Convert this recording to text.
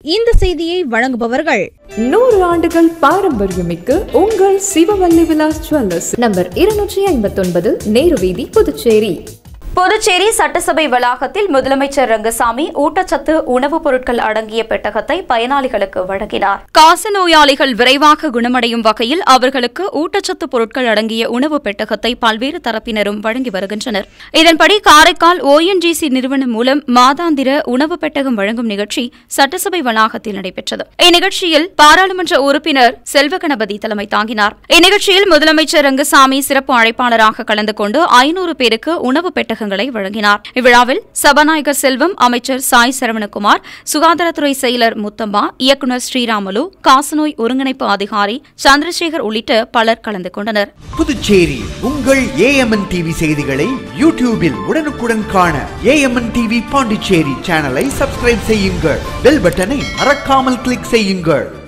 இந்த செய்தியை வழங்குபவர்கள் நூறு ஆண்டுகள் பாரம்பரியமிக்க உங்கள் சிவவல்லி விலாஸ் ஜுவல்லர்ஸ் நம்பர் இருநூற்றி ஐம்பத்தொன்பது நேரு வீதி புதுச்சேரி புதுச்சேரி சட்டசபை வளாகத்தில் முதலமைச்சர் ரங்கசாமி ஊட்டச்சத்து உணவுப் பொருட்கள் அடங்கிய பெட்டகத்தை பயனாளிகளுக்கு வழங்கினார் காச நோயாளிகள் விரைவாக குணமடையும் வகையில் அவர்களுக்கு ஊட்டச்சத்து பொருட்கள் அடங்கிய உணவு பெட்டகத்தை பல்வேறு தரப்பினரும் வழங்கி வருகின்றனர் இதன்படி காரைக்கால் ஓஎன்ஜிசி நிறுவனம் மூலம் மாதாந்திர உணவு பெட்டகம் வழங்கும் நிகழ்ச்சி சட்டசபை வளாகத்தில் நடைபெற்றது இந்நிகழ்ச்சியில் பாராளுமன்ற உறுப்பினர் செல்வ கணபதி தலைமை தாங்கினார் இந்நிகழ்ச்சியில் முதலமைச்சர் ரங்கசாமி சிறப்பு அழைப்பாளராக கலந்து கொண்டு ஐநூறு பேருக்கு உணவு பெட்டகங்களை வழங்கினார் இவ்விழாவில் சபாநாயகர் செல்வம் அமைச்சர் சாய் சரவணகுமார் சுகாதாரத்துறை செயலர் முத்தம்மா இயக்குநர் ஸ்ரீராமுலு காசநோய் ஒருங்கிணைப்பு அதிகாரி சந்திரசேகர் உள்ளிட்ட பலர் கலந்து கொண்டனர் புதுச்சேரி உங்கள் ஏஎம்என் டிவி செய்திகளை யூடியூபில் உடனுக்குடன் காண ஏஎம்என் டிவி பாண்டிச்சேரி சேனலை சப்ஸ்கிரைப் செய்யுங்கள் பெல் பட்டனை மறக்காமல் கிளிக் செய்யுங்கள்